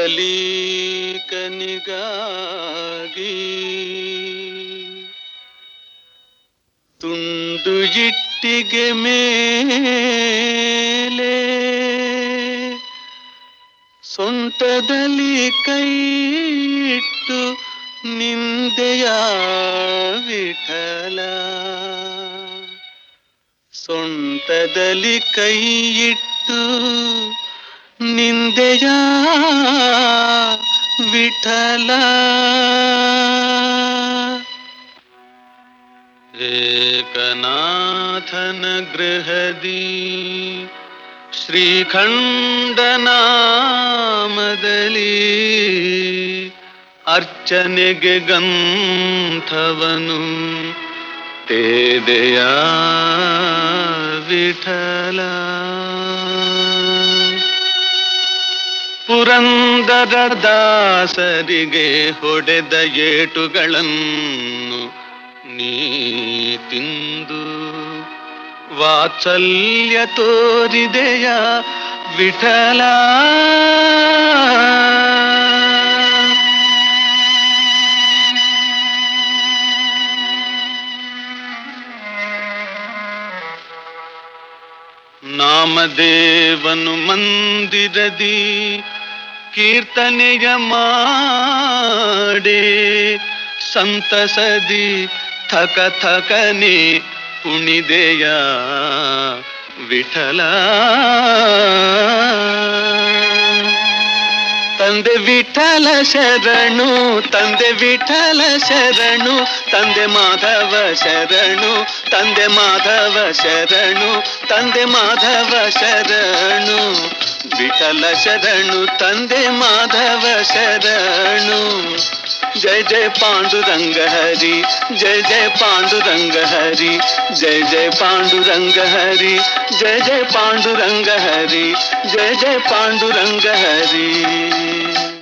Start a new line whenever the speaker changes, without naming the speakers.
ಕಲಿಕನಿಗಾಗಿ ತುಂಡು ಇಟ್ಟಿಗೆ ಮೇಲೆ ಸೊಂಟದಲ್ಲಿ ಕೈ ಇಟ್ಟು ನಿಂದೆಯ ವಿಠಲ ಸೊಂಟದಲ್ಲಿ ಕೈ ಇಟ್ಟು ನಿಂದೆಯ ವಿಠಲ ಏಕನಾಥನ ಗೃಹದಿ ಶ್ರೀಖಂಡನಾಮದಲ್ಲಿ ಅರ್ಚನೆಗೆ ಗಂಥವನು ತೇದೆಯ ವಿಠಲ ಪುರಂದರ ದಾಸರಿಗೆ ಹೊಡೆದ ಏಟುಗಳನ್ನು ನೀ ತಿಂದು ವಾತ್ಸಲ್ಯ ತೋರಿದೆಯ ವಿಠಲ ನಾಮದೇವನು ಮಂದಿರದಿ ಕೀರ್ತನೆಯ ಮಾಡೆ ಸಂತಸದಿ ಥಕ ಥಕನೆ ಕುಣಿದೆಯ ವಿಠಲ ತಂದೆ ವಿಠಲ ಶರಣು ತಂದೆ ವಿಠಲ ಶರಣು ತಂದೆ ಮಾಧವ ಶರಣು ತಂದೆ ಮಾಧವ ಶರಣು ತಂದೆ ಮಾಧವ ಶರಣು ವಿಠಲ ಶರಣು ತಂದೆ ಮಾಧವ ಶರಣು ಜಯ ಜಯ ಪಾಂಡುರಂಗ ಹರಿ ಜಯ ಜಯ ಪಾಂಡುರಂಗ ಹರಿ ಜಯ ಜಯ ಪಾಂಡುರಂಗ ಹರಿ ಜಯ ಜಯ ಪಾಂಡುರಂಗ ಹರಿ ಜಯ ಜಯ ಪಾಂಡುರಂಗ ಹರಿ